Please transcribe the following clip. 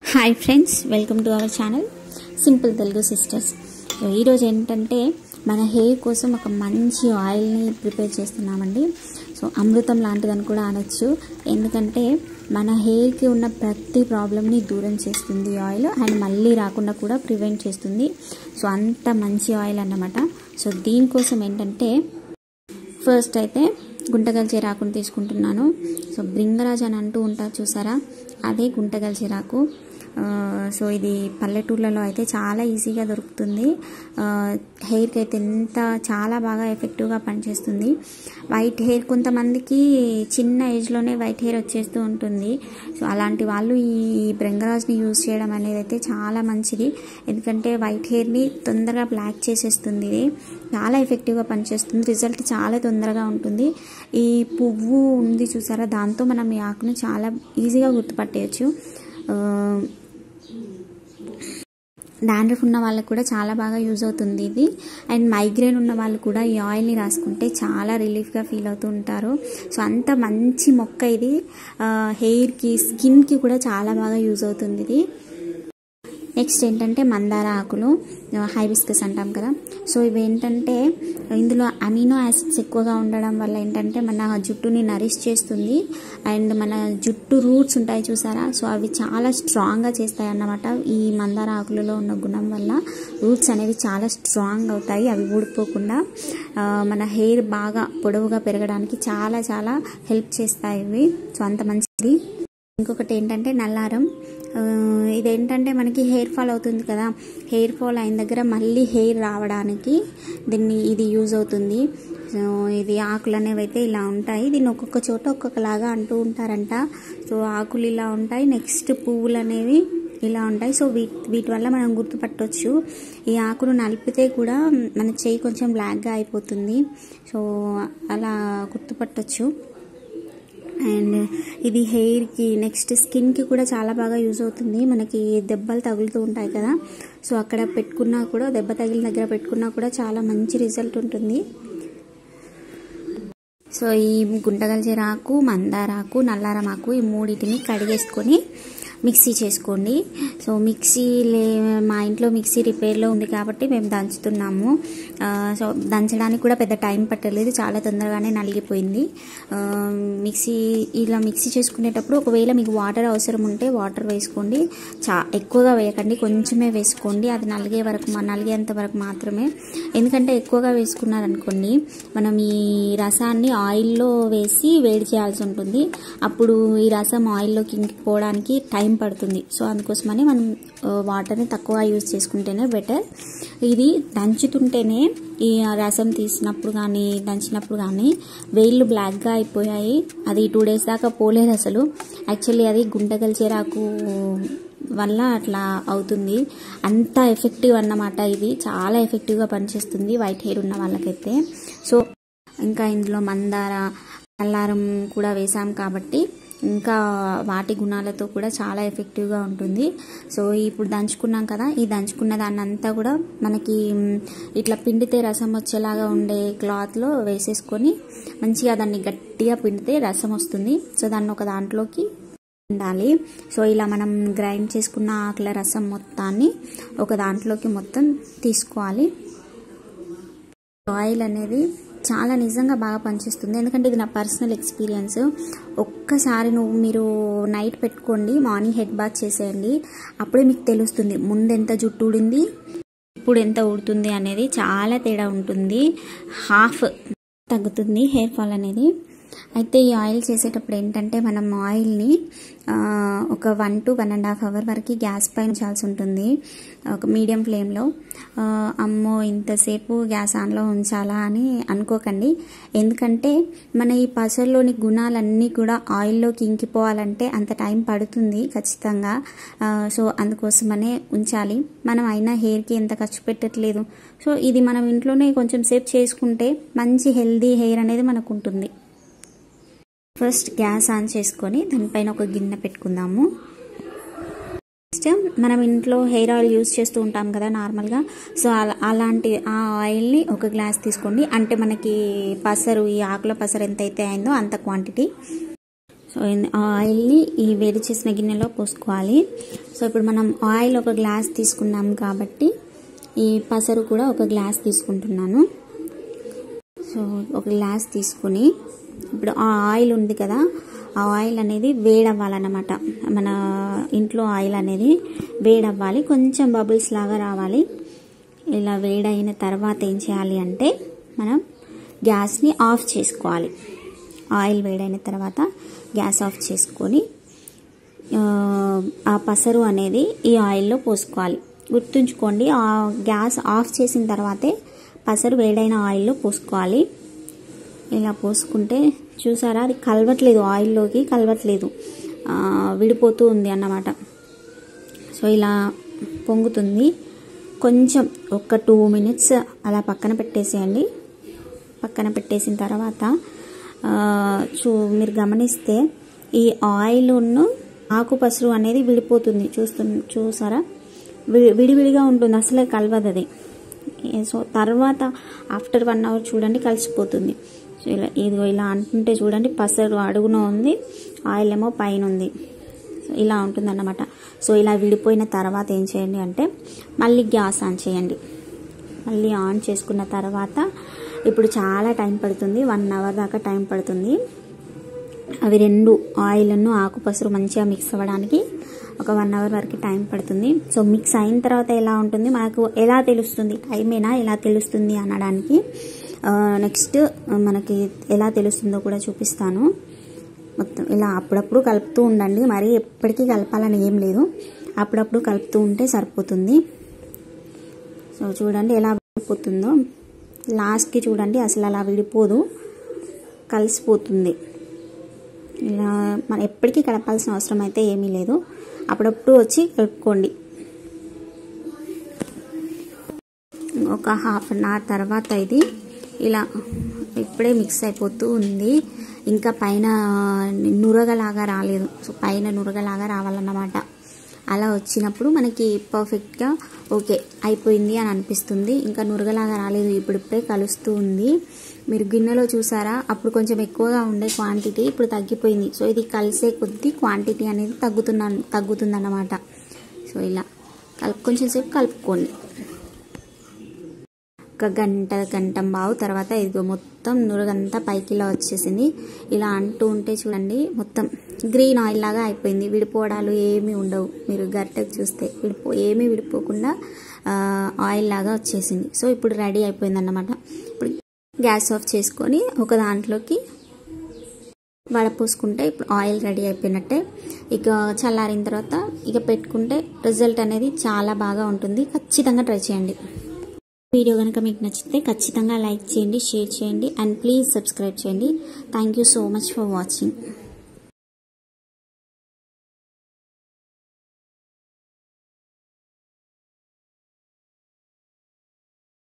hi friends welcome to our channel simple Telugu sisters so ఈరోజు ఏంటంటే మన హెయిర్ కోసం ఒక మంచి ఆయిల్ని ప్రిపేర్ చేస్తున్నామండి సో అమృతం లాంటిదని కూడా అనొచ్చు ఎందుకంటే మన హెయిర్కి ఉన్న ప్రతి ప్రాబ్లమ్ని దూరం చేస్తుంది ఈ ఆయిల్ అండ్ మళ్ళీ రాకుండా కూడా ప్రివెంట్ చేస్తుంది సో అంత మంచి ఆయిల్ అన్నమాట సో దీనికోసం ఏంటంటే ఫస్ట్ అయితే గుంటగల్ చిరాకుని తీసుకుంటున్నాను సో బ్రింగరాజ్ అని అంటూ ఉంటారు చూసారా అదే గుంటగల్ చిరాకు సో ఇది పల్లెటూర్లలో అయితే చాలా ఈజీగా దొరుకుతుంది హెయిర్కి అయితే ఎంత చాలా బాగా ఎఫెక్టివ్గా పనిచేస్తుంది వైట్ హెయిర్ కొంతమందికి చిన్న ఏజ్లోనే వైట్ హెయిర్ వచ్చేస్తూ ఉంటుంది సో అలాంటి వాళ్ళు ఈ బ్రింగరాజ్ని యూజ్ చేయడం అనేది అయితే చాలా మంచిది ఎందుకంటే వైట్ హెయిర్ని తొందరగా బ్లాక్ చేసేస్తుంది ఇది చాలా ఎఫెక్టివ్గా పనిచేస్తుంది రిజల్ట్ చాలా తొందరగా ఉంటుంది ఈ పువ్వు ఉంది చూసారా దాంతో మనం ఈ ఆకును చాలా ఈజీగా గుర్తుపట్టేయచ్చు డాండ్రఫ్ ఉన్న వాళ్ళకు కూడా చాలా బాగా యూజ్ అవుతుంది ఇది అండ్ మైగ్రేన్ ఉన్న వాళ్ళు కూడా ఈ ఆయిల్ని రాసుకుంటే చాలా రిలీఫ్గా ఫీల్ అవుతూ ఉంటారు సో అంత మంచి మొక్క ఇది హెయిర్కి స్కిన్కి కూడా చాలా బాగా యూజ్ అవుతుంది ఇది నెక్స్ట్ ఏంటంటే మందార ఆకులు హైబిస్కస్ అంటాం కదా సో ఇవి ఏంటంటే ఇందులో అమినో యాసిడ్స్ ఎక్కువగా ఉండడం వల్ల ఏంటంటే మన జుట్టుని నరిష్ చేస్తుంది అండ్ మన జుట్టు రూట్స్ ఉంటాయి చూసారా సో అవి చాలా స్ట్రాంగ్గా చేస్తాయి అన్నమాట ఈ మందార ఆకులలో ఉన్న గుణం వల్ల రూట్స్ అనేవి చాలా స్ట్రాంగ్ అవుతాయి అవి ఊడిపోకుండా మన హెయిర్ బాగా పొడవుగా పెరగడానికి చాలా చాలా హెల్ప్ చేస్తాయి ఇవి సో అంత మంచిది ఇంకొకటి ఏంటంటే నల్లారం ఇదేంటంటే మనకి హెయిర్ ఫాల్ అవుతుంది కదా హెయిర్ ఫాల్ అయిన దగ్గర మళ్ళీ హెయిర్ రావడానికి దీన్ని ఇది యూజ్ అవుతుంది సో ఇది ఆకులు అనేవి అయితే ఇలా ఉంటాయి దీన్ని ఒక్కొక్క చోట ఒక్కొక్కలాగా అంటూ ఉంటారంట సో ఆకులు ఇలా ఉంటాయి నెక్స్ట్ పువ్వులు అనేవి ఇలా ఉంటాయి సో వీటి వీటి వల్ల మనం గుర్తుపట్టవచ్చు ఈ ఆకును నలిపితే కూడా మన చెయ్యి కొంచెం బ్లాక్గా అయిపోతుంది సో అలా గుర్తుపట్టవచ్చు అండ్ ఇది హెయిర్కి నెక్స్ట్ స్కిన్కి కూడా చాలా బాగా యూజ్ అవుతుంది మనకి దెబ్బలు తగులుతూ ఉంటాయి కదా సో అక్కడ పెట్టుకున్నా కూడా దెబ్బ తగిలిన దగ్గర పెట్టుకున్నా కూడా చాలా మంచి రిజల్ట్ ఉంటుంది సో ఈ గుంటగల్జరాకు మందారాకు నల్లారమాకు ఈ మూడింటిని కడిగేసుకొని మిక్సీ చేసుకోండి సో మిక్సీ లే మా ఇంట్లో మిక్సీ రిపేర్లో ఉంది కాబట్టి మేము దంచుతున్నాము సో దంచడానికి కూడా పెద్ద టైం పట్టలేదు చాలా తొందరగానే నలిగిపోయింది మిక్సీ ఇలా మిక్సీ చేసుకునేటప్పుడు ఒకవేళ మీకు వాటర్ అవసరం ఉంటే వాటర్ వేసుకోండి చా ఎక్కువగా వేయకండి కొంచెమే వేసుకోండి అది నలిగే వరకు నలిగేంత వరకు మాత్రమే ఎందుకంటే ఎక్కువగా వేసుకున్నారనుకోండి మనం ఈ రసాన్ని ఆయిల్లో వేసి వేడి చేయాల్సి ఉంటుంది అప్పుడు ఈ రసం ఆయిల్లోకి ఇంకిపోవడానికి టైం పడుతుంది సో అందుకోసమని మనం వాటర్ని తక్కువ యూజ్ చేసుకుంటేనే బెటర్ ఇది దంచుతుంటేనే ఈ రసం తీసినప్పుడు కానీ దంచినప్పుడు కానీ వేళ్ళు బ్లాక్గా అయిపోయాయి అది టూ డేస్ దాకా పోలేదు అసలు యాక్చువల్లీ అది గుంటగల్ చేరాకు వల్ల అట్లా అవుతుంది అంత ఎఫెక్టివ్ అన్నమాట ఇది చాలా ఎఫెక్టివ్గా పనిచేస్తుంది వైట్ హెయిర్ ఉన్న వాళ్ళకైతే సో ఇంకా ఇందులో మందార అల్లారం కూడా వేసాం కాబట్టి ఇంకా వాటి గుణాలతో కూడా చాలా ఎఫెక్టివ్గా ఉంటుంది సో ఇప్పుడు దంచుకున్నాం కదా ఈ దంచుకున్న దాన్ని అంతా కూడా మనకి ఇట్లా పిండితే రసం వచ్చేలాగా ఉండే క్లాత్లో వేసేసుకొని మంచిగా దాన్ని గట్టిగా పిండితే రసం వస్తుంది సో దాన్ని ఒక దాంట్లోకి ఉండాలి సో ఇలా మనం గ్రైండ్ చేసుకున్న ఆకుల రసం మొత్తాన్ని ఒక దాంట్లోకి మొత్తం తీసుకోవాలి ఆయిల్ అనేది చాలా నిజంగా బాగా పనిచేస్తుంది ఎందుకంటే ఇది నా పర్సనల్ ఎక్స్పీరియన్స్ ఒక్కసారి నువ్వు మీరు నైట్ పెట్టుకోండి మార్నింగ్ హెడ్ బాత్ చేసేయండి అప్పుడే మీకు తెలుస్తుంది ముందు ఎంత జుట్టు ఊడింది ఇప్పుడు ఎంత ఊడుతుంది అనేది చాలా తేడా ఉంటుంది హాఫ్ తగ్గుతుంది హెయిర్ ఫాల్ అనేది అయితే ఈ ఆయిల్ చేసేటప్పుడు ఏంటంటే మనం ఆయిల్ని ఒక one to one and half hour వరకు గ్యాస్ పైన ఉంచాల్సి ఉంటుంది ఒక మీడియం ఫ్లేమ్లో అమ్మో ఇంతసేపు గ్యాస్ ఆన్లో ఉంచాలా అని అనుకోకండి ఎందుకంటే మన ఈ పసర్లోని గుణాలన్నీ కూడా ఆయిల్లోకి ఇంకిపోవాలంటే అంత టైం పడుతుంది ఖచ్చితంగా సో అందుకోసమనే ఉంచాలి మనం అయినా హెయిర్కి ఎంత ఖర్చు పెట్టట్లేదు సో ఇది మనం ఇంట్లోనే కొంచెం సేపు చేసుకుంటే మంచి హెల్దీ హెయిర్ అనేది మనకు ఉంటుంది ఫస్ట్ గ్యాస్ ఆన్ చేసుకొని దానిపైన ఒక గిన్నె పెట్టుకుందాము నెక్స్ట్ మనం ఇంట్లో హెయిర్ ఆయిల్ యూస్ చేస్తూ ఉంటాం కదా నార్మల్గా సో అలా అలాంటి ఆ ఆయిల్ని ఒక గ్లాస్ తీసుకోండి అంటే మనకి పసరు ఈ ఆకుల పసరు ఎంత అయితే అయిందో అంత క్వాంటిటీ సో ఆ ఆయిల్ని ఈ వేడి చేసిన గిన్నెలో పోసుకోవాలి సో ఇప్పుడు మనం ఆయిల్ ఒక గ్లాస్ తీసుకున్నాం కాబట్టి ఈ పసరు కూడా ఒక గ్లాస్ తీసుకుంటున్నాను సో ఒక గ్లాస్ తీసుకుని ఇప్పుడు ఆ ఆయిల్ ఉంది కదా ఆ ఆయిల్ అనేది వేడవ్వాలన్నమాట మన ఇంట్లో ఆయిల్ అనేది వేడవ్వాలి కొంచెం బబుల్స్ లాగా రావాలి ఇలా వేడైన తర్వాత ఏం చేయాలి అంటే మనం గ్యాస్ని ఆఫ్ చేసుకోవాలి ఆయిల్ వేడైన తర్వాత గ్యాస్ ఆఫ్ చేసుకొని ఆ పసరు అనేది ఈ ఆయిల్లో పోసుకోవాలి గుర్తుంచుకోండి ఆ గ్యాస్ ఆఫ్ చేసిన తర్వాతే పసరు వేడైన ఆయిల్లో పోసుకోవాలి ఇలా పోసుకుంటే చూసారా అది కలవట్లేదు ఆయిల్లోకి కలవట్లేదు విడిపోతూ ఉంది అన్నమాట సో ఇలా పొంగుతుంది కొంచెం ఒక టూ మినిట్స్ అలా పక్కన పెట్టేసేయండి పక్కన పెట్టేసిన తర్వాత చూ మీరు గమనిస్తే ఈ ఆయిల్ను ఆకు పసురు అనేది విడిపోతుంది చూస్తు చూసారా విడివిడిగా ఉంటుంది అసలే కలవదు అది సో తర్వాత ఆఫ్టర్ వన్ అవర్ చూడండి కలిసిపోతుంది సో ఇలా ఇదిగో ఇలా అంటుంటే చూడండి పసరు అడుగున ఉంది ఆయిల్ ఏమో పైన ఉంది సో ఇలా ఉంటుందన్నమాట సో ఇలా విడిపోయిన తర్వాత ఏం చేయండి అంటే మళ్ళీ గ్యాస్ ఆన్ చేయండి మళ్ళీ ఆన్ చేసుకున్న తర్వాత ఇప్పుడు చాలా టైం పడుతుంది వన్ అవర్ దాకా టైం పడుతుంది అవి రెండు ఆయిల్ను ఆకుపసరు మంచిగా మిక్స్ అవ్వడానికి ఒక వన్ అవర్ వరకు టైం పడుతుంది సో మిక్స్ అయిన తర్వాత ఎలా ఉంటుంది మనకు ఎలా తెలుస్తుంది టైమేనా ఎలా తెలుస్తుంది అనడానికి నెక్స్ట్ మనకి ఎలా తెలుస్తుందో కూడా చూపిస్తాను మొత్తం ఇలా అప్పుడప్పుడు కలుపుతూ ఉండండి మరి ఎప్పటికీ కలపాలని ఏం లేదు అప్పుడప్పుడు కలుపుతూ ఉంటే సరిపోతుంది సో చూడండి ఎలా విడిపోతుందో లాస్ట్కి చూడండి అసలు అలా విడిపోదు కలిసిపోతుంది ఇలా మనం ఎప్పటికీ కలపాల్సిన అవసరం అయితే ఏమీ లేదు అప్పుడప్పుడు వచ్చి కలుపుకోండి ఒక హాఫ్ అన్ అవర్ తర్వాత ఇది ఇలా ఇప్పుడే మిక్స్ అయిపోతూ ఉంది ఇంకా పైన నురగలాగా రాలేదు సో పైన నురగలాగా రావాలన్నమాట అలా వచ్చినప్పుడు మనకి పర్ఫెక్ట్గా ఓకే అయిపోయింది అని అనిపిస్తుంది ఇంకా నురగలాగా రాలేదు ఇప్పుడిప్పుడే కలుస్తూ ఉంది మీరు గిన్నెలో చూసారా అప్పుడు కొంచెం ఎక్కువగా ఉండే క్వాంటిటీ ఇప్పుడు తగ్గిపోయింది సో ఇది కలిసే కొద్దీ క్వాంటిటీ అనేది తగ్గుతున్న తగ్గుతుందన్నమాట సో ఇలా కలుపు కొంచెం సేపు కలుపుకోండి ఒక గంట గంట బావు తర్వాత ఇదిగో మొత్తం నురగంతా పైకి ఇలా వచ్చేసింది ఇలా అంటూ ఉంటే చూడండి మొత్తం గ్రీన్ ఆయిల్ లాగా అయిపోయింది విడిపోవడాలు ఏమీ ఉండవు మీరు గరిటెకు చూస్తే విడిపో ఏమీ విడిపోకుండా ఆయిల్ లాగా వచ్చేసింది సో ఇప్పుడు రెడీ అయిపోయింది అన్నమాట ఇప్పుడు గ్యాస్ ఆఫ్ చేసుకొని ఒక దాంట్లోకి వడపోసుకుంటే ఇప్పుడు ఆయిల్ రెడీ అయిపోయినట్టే ఇక చల్లారిన తర్వాత ఇక పెట్టుకుంటే రిజల్ట్ అనేది చాలా బాగా ఉంటుంది ఖచ్చితంగా ట్రై చేయండి వీడియో కనుక మీకు నచ్చితే ఖచ్చితంగా లైక్ చేయండి షేర్ చేయండి అండ్ ప్లీజ్ సబ్స్క్రైబ్ చేయండి thank you so much for watching